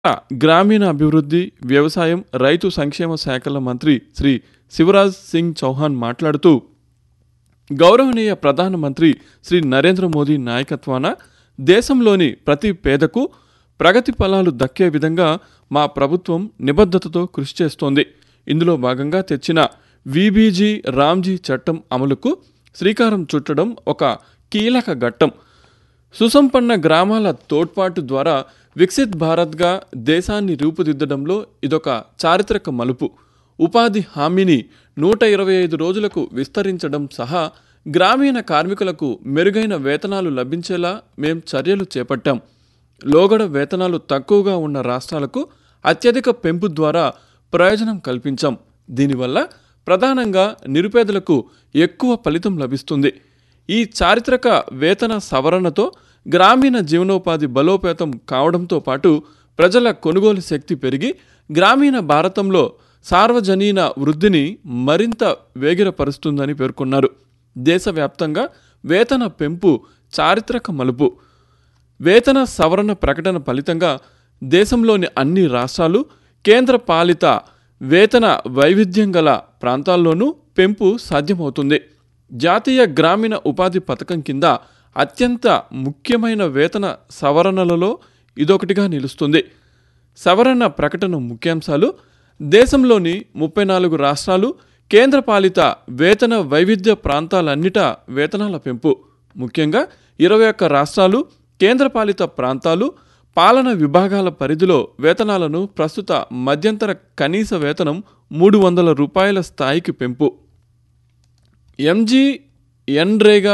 గ్రామీణ అభివృద్ధి వ్యవసాయం రైతు సంక్షేమ శాఖల మంత్రి శ్రీ శివరాజ్ సింగ్ చౌహాన్ మాట్లాడుతూ గౌరవనీయ ప్రధానమంత్రి శ్రీ నరేంద్ర మోదీ నాయకత్వాన దేశంలోని ప్రతి పేదకు ప్రగతి ఫలాలు దక్కే విధంగా మా ప్రభుత్వం నిబద్ధతతో కృషి చేస్తోంది ఇందులో భాగంగా తెచ్చిన విబీజీ రామ్జీ చట్టం అమలుకు శ్రీకారం చుట్టడం ఒక కీలక ఘట్టం సుసంపన్న గ్రామాల తోడ్పాటు ద్వారా వికసిత్ భారత్గా దేశాన్ని రూపుదిద్దడంలో ఇదొక చారిత్రక మలుపు ఉపాధి హామీని నూట ఇరవై ఐదు రోజులకు విస్తరించడం సహా గ్రామీణ కార్మికులకు మెరుగైన వేతనాలు లభించేలా మేం చర్యలు చేపట్టాం లోగడ వేతనాలు తక్కువగా ఉన్న రాష్ట్రాలకు అత్యధిక పెంపు ద్వారా ప్రయోజనం కల్పించాం దీనివల్ల ప్రధానంగా నిరుపేదలకు ఎక్కువ ఫలితం లభిస్తుంది ఈ చారిత్రక వేతన సవరణతో గ్రామీణ జీవనోపాధి బలోపేతం కావడంతో పాటు ప్రజల కొనుగోలు శక్తి పెరిగి గ్రామీణ భారతంలో సార్వజనీన వృద్ధిని మరింత వేగిరపరుస్తుందని పేర్కొన్నారు దేశవ్యాప్తంగా వేతన పెంపు చారిత్రక మలుపు వేతన సవరణ ప్రకటన ఫలితంగా దేశంలోని అన్ని రాష్ట్రాలు కేంద్ర పాలిత వేతన వైవిధ్యం గల ప్రాంతాల్లోనూ పెంపు సాధ్యమవుతుంది జాతీయ గ్రామీణ ఉపాధి పథకం కింద అత్యంత ముఖ్యమైన వేతన సవరణలలో ఇదొకటిగా నిలుస్తుంది సవరణ ప్రకటన ముఖ్యాంశాలు దేశంలోని ముప్పై నాలుగు రాష్ట్రాలు కేంద్రపాలిత వేతన వైవిధ్య ప్రాంతాలన్నిటా వేతనాల పెంపు ముఖ్యంగా ఇరవై ఒక్క రాష్ట్రాలు కేంద్రపాలిత ప్రాంతాలు పాలన విభాగాల పరిధిలో వేతనాలను ప్రస్తుత మధ్యంతర కనీస వేతనం మూడు వందల రూపాయల స్థాయికి పెంపు ఎంజీ ఎన్రేగా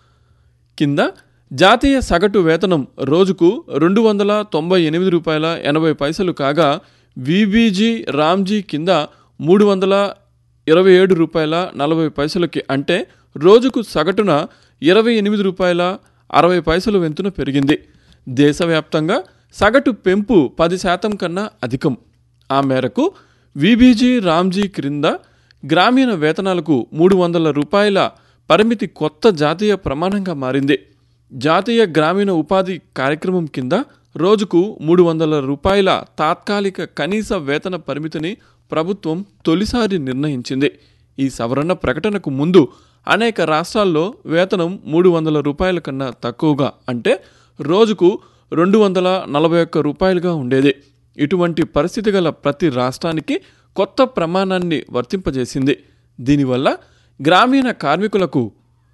కింద జాతీయ సగటు వేతనం రోజుకు రెండు వందల తొంభై ఎనిమిది రూపాయల ఎనభై పైసలు కాగా విబీజీ రామ్జీ కింద మూడు వందల ఇరవై ఏడు రూపాయల నలభై పైసలకి అంటే రోజుకు సగటున ఇరవై ఎనిమిది రూపాయల అరవై పైసలు వెంతున పెరిగింది దేశవ్యాప్తంగా సగటు పెంపు పది శాతం కన్నా అధికం ఆ మేరకు విబీజీ రామ్జీ క్రింద గ్రామీణ వేతనాలకు మూడు వందల రూపాయల పరిమితి కొత్త జాతీయ ప్రమాణంగా మారింది జాతీయ గ్రామీణ ఉపాధి కార్యక్రమం కింద రోజుకు మూడు వందల రూపాయల తాత్కాలిక కనీస వేతన పరిమితిని ప్రభుత్వం తొలిసారి నిర్ణయించింది ఈ సవరణ ప్రకటనకు ముందు అనేక రాష్ట్రాల్లో వేతనం మూడు వందల రూపాయల కన్నా తక్కువగా అంటే రోజుకు రెండు వందల నలభై ఒక్క రూపాయలుగా ఉండేది ఇటువంటి పరిస్థితి గల ప్రతి రాష్ట్రానికి కొత్త ప్రమాణాన్ని వర్తింపజేసింది దీనివల్ల గ్రామీణ కార్మికులకు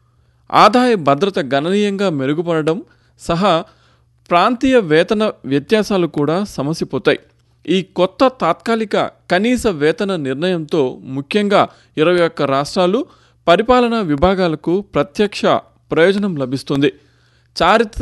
ఆదాయ భద్రత గణనీయంగా మెరుగుపడడం సహా ప్రాంతీయ వేతన వ్యత్యాసాలు కూడా సమసిపోతాయి ఈ కొత్త తాత్కాలిక కనీస వేతన నిర్ణయంతో ముఖ్యంగా ఇరవై ఒక్క రాష్ట్రాలు పరిపాలనా విభాగాలకు ప్రత్యక్ష ప్రయోజనం లభిస్తుంది చారిత్ర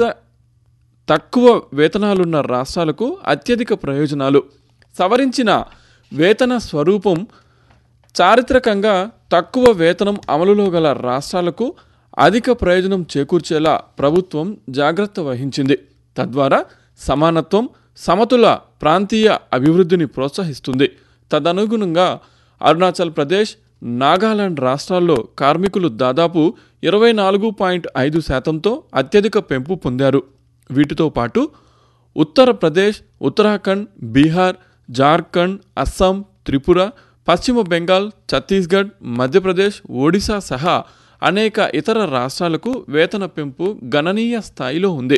తక్కువ వేతనాలున్న రాష్ట్రాలకు అత్యధిక ప్రయోజనాలు సవరించిన వేతన స్వరూపం చారిత్రకంగా తక్కువ వేతనం అమలులో గల రాష్ట్రాలకు అధిక ప్రయోజనం చేకూర్చేలా ప్రభుత్వం జాగ్రత్త వహించింది తద్వారా సమానత్వం సమతుల ప్రాంతీయ అభివృద్ధిని ప్రోత్సహిస్తుంది తదనుగుణంగా అరుణాచల్ ప్రదేశ్ నాగాలాండ్ రాష్ట్రాల్లో కార్మికులు దాదాపు ఇరవై నాలుగు పాయింట్ ఐదు శాతంతో అత్యధిక పెంపు పొందారు వీటితో పాటు ఉత్తరప్రదేశ్ ఉత్తరాఖండ్ బీహార్ జార్ఖండ్ అస్సాం త్రిపుర పశ్చిమ బెంగాల్ ఛత్తీస్గఢ్ మధ్యప్రదేశ్ ఒడిశా సహా అనేక ఇతర రాష్ట్రాలకు వేతన పెంపు గణనీయ స్థాయిలో ఉంది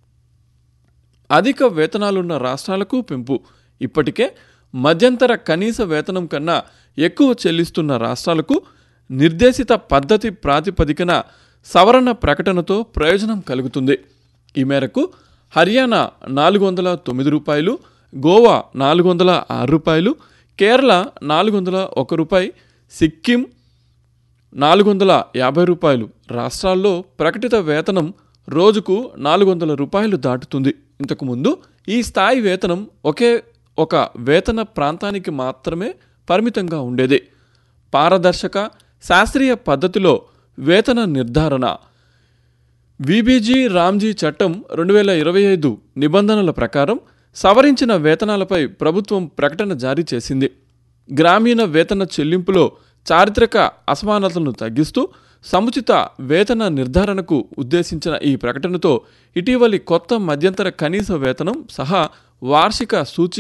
అధిక వేతనాలున్న రాష్ట్రాలకు పెంపు ఇప్పటికే మధ్యంతర కనీస వేతనం కన్నా ఎక్కువ చెల్లిస్తున్న రాష్ట్రాలకు నిర్దేశిత పద్ధతి ప్రాతిపదికన సవరణ ప్రకటనతో ప్రయోజనం కలుగుతుంది ఈ మేరకు హర్యానా నాలుగు వందల తొమ్మిది రూపాయలు గోవా నాలుగు వందల ఆరు రూపాయలు కేరళ నాలుగు వందల ఒక రూపాయి సిక్కిం నాలుగు వందల యాభై రూపాయలు రాష్ట్రాల్లో ప్రకటిత వేతనం రోజుకు నాలుగు వందల రూపాయలు దాటుతుంది ఇంతకుముందు ఈ స్థాయి వేతనం ఒకే ఒక వేతన ప్రాంతానికి మాత్రమే పరిమితంగా ఉండేది పారదర్శక శాస్త్రీయ పద్ధతిలో వేతన నిర్ధారణ విబీజీ రామ్జీ చట్టం రెండు వేల ఇరవై ఐదు నిబంధనల ప్రకారం సవరించిన వేతనాలపై ప్రభుత్వం ప్రకటన జారీ చేసింది గ్రామీణ వేతన చెల్లింపులో చారిత్రక అసమానతలను తగ్గిస్తూ సముచిత వేతన నిర్ధారణకు ఉద్దేశించిన ఈ ప్రకటనతో ఇటీవలి కొత్త మధ్యంతర కనీస వేతనం సహా వార్షిక సూచి